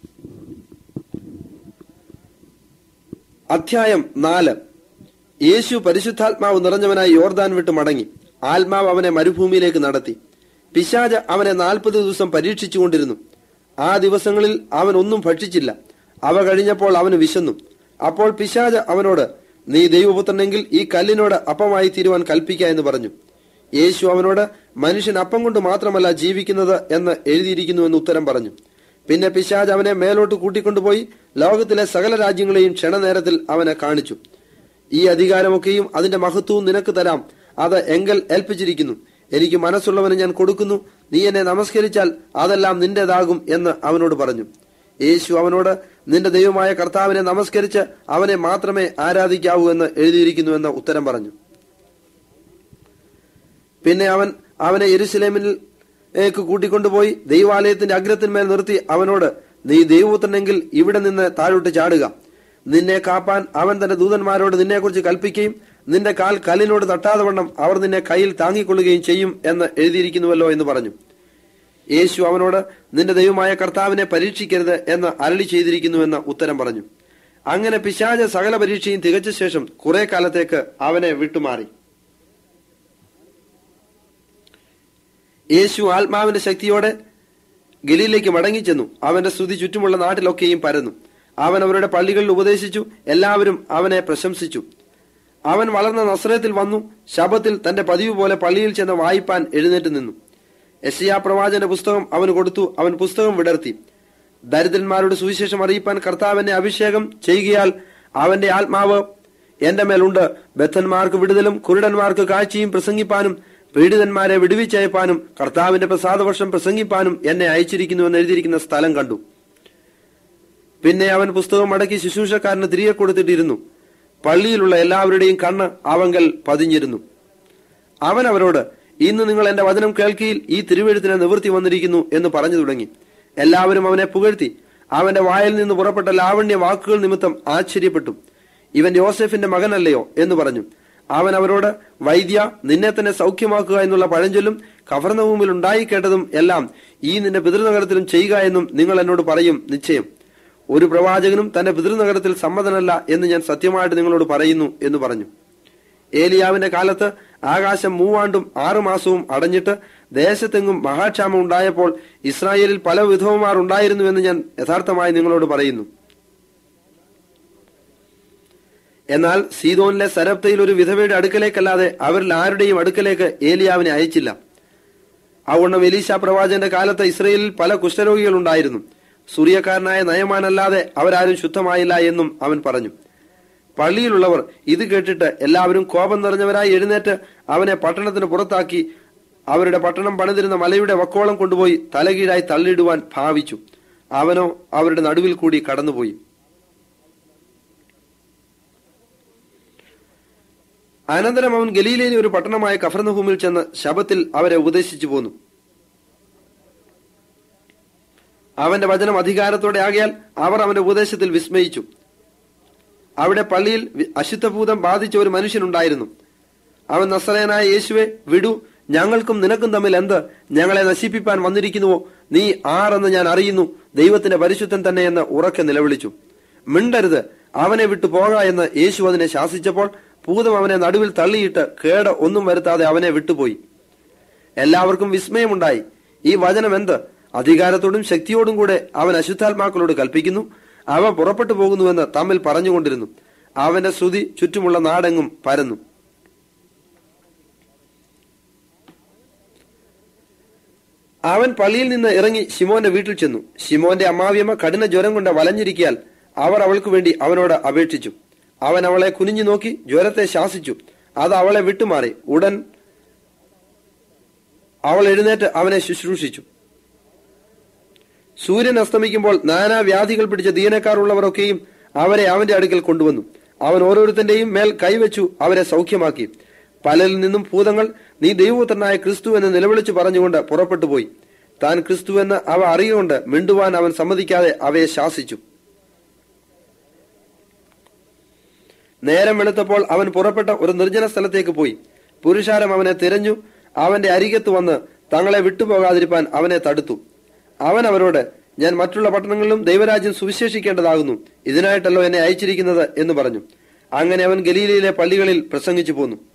അധ്യായം നാല് യേശു പരിശുദ്ധാത്മാവ് നിറഞ്ഞവനായി യോർദാൻ വിട്ട് മടങ്ങി ആത്മാവ് അവനെ മരുഭൂമിയിലേക്ക് നടത്തി പിശാജ അവനെ നാൽപ്പത് ദിവസം പരീക്ഷിച്ചുകൊണ്ടിരുന്നു ആ ദിവസങ്ങളിൽ അവൻ ഒന്നും ഭക്ഷിച്ചില്ല അവ കഴിഞ്ഞപ്പോൾ അവന് വിശന്നു അപ്പോൾ പിശാജ അവനോട് നീ ദൈവപുത്രനെങ്കിൽ ഈ കല്ലിനോട് അപ്പമായി തീരുവാൻ കൽപ്പിക്ക എന്ന് പറഞ്ഞു യേശു അവനോട് മനുഷ്യൻ അപ്പം കൊണ്ട് മാത്രമല്ല ജീവിക്കുന്നത് എന്ന് എഴുതിയിരിക്കുന്നു എന്ന് ഉത്തരം പറഞ്ഞു പിന്നെ പിശാജ് അവനെ മേലോട്ട് കൂട്ടിക്കൊണ്ടുപോയി ലോകത്തിലെ സകല രാജ്യങ്ങളെയും ക്ഷണനേരത്തിൽ അവനെ കാണിച്ചു ഈ അധികാരമൊക്കെയും അതിന്റെ മഹത്വവും നിനക്ക് തരാം അത് എങ്കൽ ഏൽപ്പിച്ചിരിക്കുന്നു എനിക്ക് മനസ്സുള്ളവന് ഞാൻ കൊടുക്കുന്നു നീ എന്നെ നമസ്കരിച്ചാൽ അതെല്ലാം നിന്റേതാകും എന്ന് അവനോട് പറഞ്ഞു യേശു അവനോട് നിന്റെ ദൈവമായ കർത്താവിനെ നമസ്കരിച്ച് അവനെ മാത്രമേ ആരാധിക്കാവൂ എന്ന് എഴുതിയിരിക്കുന്നു എന്ന് ഉത്തരം പറഞ്ഞു പിന്നെ അവൻ അവനെ യെരുസലേമിലേക്ക് കൂട്ടിക്കൊണ്ടുപോയി ദൈവാലയത്തിന്റെ അഗ്രത്തിന്മേൽ നിർത്തി അവനോട് നീ ദൈവപുത്രനെങ്കിൽ ഇവിടെ നിന്ന് താഴോട്ട് ചാടുക നിന്നെ കാപ്പാൻ അവൻ തന്റെ ദൂതന്മാരോട് നിന്നെക്കുറിച്ച് കൽപ്പിക്കുകയും നിന്റെ കാൽ കല്ലിനോട് തട്ടാതെ വണ്ണം അവർ നിന്നെ കയ്യിൽ താങ്ങിക്കൊള്ളുകയും ചെയ്യും എന്ന് എഴുതിയിരിക്കുന്നുവല്ലോ എന്ന് പറഞ്ഞു യേശു അവനോട് നിന്റെ ദൈവമായ കർത്താവിനെ പരീക്ഷിക്കരുത് എന്ന് അരളി ചെയ്തിരിക്കുന്നുവെന്ന് ഉത്തരം പറഞ്ഞു അങ്ങനെ പിശാച സകല പരീക്ഷയും തികച്ച ശേഷം കുറെ കാലത്തേക്ക് അവനെ വിട്ടുമാറി യേശു ആത്മാവിന്റെ ശക്തിയോടെ ഗലീലേക്ക് മടങ്ങിച്ചെന്നു അവന്റെ സ്തുതി ചുറ്റുമുള്ള നാട്ടിലൊക്കെയും പരന്നു അവൻ അവരുടെ പള്ളികളിൽ ഉപദേശിച്ചു എല്ലാവരും അവനെ പ്രശംസിച്ചു അവൻ വളർന്ന നസ്രത്തിൽ വന്നു ശബത്തിൽ തന്റെ പതിവ് പോലെ പള്ളിയിൽ ചെന്ന് വായിപ്പാൻ എഴുന്നേറ്റ് നിന്നു യശയാ പ്രവാചന്റെ പുസ്തകം അവന് കൊടുത്തു അവൻ പുസ്തകം വിടർത്തി ദരിദ്രന്മാരുടെ സുവിശേഷം അറിയിപ്പാൻ കർത്താവിന്റെ അഭിഷേകം ചെയ്യുകയാൽ അവന്റെ ആത്മാവ് എന്റെ മേലുണ്ട് ബദ്ധന്മാർക്ക് വിടുതലും കുരുടന്മാർക്ക് കാഴ്ചയും പ്രസംഗിപ്പാനും പീഡിതന്മാരെ വിടുവിച്ചയപ്പാനും കർത്താവിന്റെ പ്രസാദവർഷം പ്രസംഗിപ്പാനും എന്നെ അയച്ചിരിക്കുന്നു എന്ന് എഴുതിയിരിക്കുന്ന സ്ഥലം കണ്ടു പിന്നെ അവൻ പുസ്തകം മടക്കി ശുശ്രൂഷക്കാരന് തിരികെ കൊടുത്തിട്ടിരുന്നു പള്ളിയിലുള്ള എല്ലാവരുടെയും കണ്ണ് അവങ്കൽ പതിഞ്ഞിരുന്നു അവൻ അവരോട് ഇന്ന് നിങ്ങൾ എന്റെ വചനം കേൾക്കിയിൽ ഈ തിരുവെഴുത്തിന് നിവൃത്തി വന്നിരിക്കുന്നു എന്ന് പറഞ്ഞു തുടങ്ങി എല്ലാവരും അവനെ പുകഴ്ത്തി അവന്റെ വായിൽ നിന്ന് പുറപ്പെട്ട ലാവണ്യ വാക്കുകൾ നിമിത്തം ആശ്ചര്യപ്പെട്ടു ഇവൻ യോസെഫിന്റെ മകനല്ലയോ എന്ന് പറഞ്ഞു അവൻ അവരോട് വൈദ്യ നിന്നെ തന്നെ സൗഖ്യമാക്കുക എന്നുള്ള പഴഞ്ചൊല്ലും കവർണഭൂമിൽ ഉണ്ടായി കേട്ടതും എല്ലാം ഈ നിന്റെ പിതൃനഗരത്തിലും ചെയ്യുക എന്നും നിങ്ങൾ എന്നോട് പറയും നിശ്ചയം ഒരു പ്രവാചകനും തന്റെ പിതൃനഗരത്തിൽ സമ്മതനല്ല എന്ന് ഞാൻ സത്യമായിട്ട് നിങ്ങളോട് പറയുന്നു എന്ന് പറഞ്ഞു ഏലിയാവിന്റെ കാലത്ത് ആകാശം മൂവാണ്ടും ആറു മാസവും അടഞ്ഞിട്ട് ദേശത്തെങ്ങും മഹാക്ഷാമം ഉണ്ടായപ്പോൾ ഇസ്രായേലിൽ പല വിധവമാർ ഉണ്ടായിരുന്നുവെന്ന് ഞാൻ യഥാർത്ഥമായി നിങ്ങളോട് പറയുന്നു എന്നാൽ സീതോനിലെ സരപ്തയിൽ ഒരു വിധവയുടെ അടുക്കലേക്കല്ലാതെ അവരിൽ ആരുടെയും അടുക്കലേക്ക് ഏലിയാവിനെ അയച്ചില്ല അതുകൊണ്ട് എലീശ പ്രവാചകന്റെ കാലത്ത് ഇസ്രയേലിൽ പല കുഷ്ഠരോഗികൾ ഉണ്ടായിരുന്നു സൂര്യക്കാരനായ നയമാനല്ലാതെ അവരാരും ശുദ്ധമായില്ല എന്നും അവൻ പറഞ്ഞു പള്ളിയിലുള്ളവർ ഇത് കേട്ടിട്ട് എല്ലാവരും കോപം നിറഞ്ഞവരായി എഴുന്നേറ്റ് അവനെ പട്ടണത്തിന് പുറത്താക്കി അവരുടെ പട്ടണം പണിതിരുന്ന മലയുടെ വക്കോളം കൊണ്ടുപോയി തലകീഴായി തള്ളിയിടുവാൻ ഭാവിച്ചു അവനോ അവരുടെ നടുവിൽ കൂടി കടന്നുപോയി അനന്തരം അവൻ ഗലീലയിലെ ഒരു പട്ടണമായ കഫർന്നഭൂമിൽ ചെന്ന് ശബത്തിൽ അവരെ ഉപദേശിച്ചു പോന്നു അവന്റെ വചനം അധികാരത്തോടെ ആകിയാൽ അവർ അവന്റെ ഉപദേശത്തിൽ വിസ്മയിച്ചു അവിടെ പള്ളിയിൽ വി- അശുദ്ധഭൂതം ബാധിച്ച ഒരു മനുഷ്യനുണ്ടായിരുന്നു അവൻ നസ്രയനായ യേശുവെ വിടു ഞങ്ങൾക്കും നിനക്കും തമ്മിൽ എന്ത് ഞങ്ങളെ നശിപ്പിപ്പാൻ വന്നിരിക്കുന്നുവോ നീ ആരെന്ന് ഞാൻ അറിയുന്നു ദൈവത്തിന്റെ പരിശുദ്ധൻ തന്നെയെന്ന് ഉറക്കെ നിലവിളിച്ചു മിണ്ടരുത് അവനെ വിട്ടു പോക എന്ന് യേശു അതിനെ ശാസിച്ചപ്പോൾ ഭൂതം അവനെ നടുവിൽ തള്ളിയിട്ട് കേട് ഒന്നും വരുത്താതെ അവനെ വിട്ടുപോയി എല്ലാവർക്കും വിസ്മയമുണ്ടായി ഈ വചനം എന്ത് അധികാരത്തോടും ശക്തിയോടും കൂടെ അവൻ അശുദ്ധാത്മാക്കളോട് കൽപ്പിക്കുന്നു അവ പുറപ്പെട്ടു പോകുന്നുവെന്ന് തമ്മിൽ പറഞ്ഞുകൊണ്ടിരുന്നു അവന്റെ ശ്രുതി ചുറ്റുമുള്ള നാടെങ്ങും പരന്നു അവൻ പള്ളിയിൽ നിന്ന് ഇറങ്ങി ശിമോന്റെ വീട്ടിൽ ചെന്നു ശിമോന്റെ അമ്മാവിയമ്മ കഠിന ജ്വരം കൊണ്ട് വലഞ്ഞിരിക്കിയാൽ അവർ അവൾക്ക് വേണ്ടി അവനോട് അപേക്ഷിച്ചു അവൻ അവളെ കുനിഞ്ഞു നോക്കി ജ്വരത്തെ ശാസിച്ചു അത് അവളെ വിട്ടുമാറി ഉടൻ അവൾ എഴുന്നേറ്റ് അവനെ ശുശ്രൂഷിച്ചു സൂര്യൻ അസ്തമിക്കുമ്പോൾ നാനാ വ്യാധികൾ പിടിച്ച ദീനക്കാരുള്ളവരൊക്കെയും അവരെ അവന്റെ അടുക്കൽ കൊണ്ടുവന്നു അവൻ ഓരോരുത്തന്റെയും മേൽ കൈവച്ചു അവരെ സൗഖ്യമാക്കി പലരിൽ നിന്നും ഭൂതങ്ങൾ നീ ദൈവപുത്രനായ ക്രിസ്തു എന്ന് നിലവിളിച്ചു പറഞ്ഞുകൊണ്ട് പുറപ്പെട്ടു പോയി താൻ ക്രിസ്തു എന്ന് അവ അറിയുകൊണ്ട് മിണ്ടുവാൻ അവൻ സമ്മതിക്കാതെ അവയെ ശാസിച്ചു നേരം വെളുത്തപ്പോൾ അവൻ പുറപ്പെട്ട ഒരു നിർജ്ജന സ്ഥലത്തേക്ക് പോയി പുരുഷാരം അവനെ തിരഞ്ഞു അവന്റെ അരികത്ത് വന്ന് തങ്ങളെ വിട്ടുപോകാതിരിപ്പാൻ അവനെ തടുത്തു അവൻ അവരോട് ഞാൻ മറ്റുള്ള പട്ടണങ്ങളിലും ദൈവരാജ്യം സുവിശേഷിക്കേണ്ടതാകുന്നു ഇതിനായിട്ടല്ലോ എന്നെ അയച്ചിരിക്കുന്നത് എന്ന് പറഞ്ഞു അങ്ങനെ അവൻ ഗലീലയിലെ പള്ളികളിൽ പ്രസംഗിച്ചു പോന്നു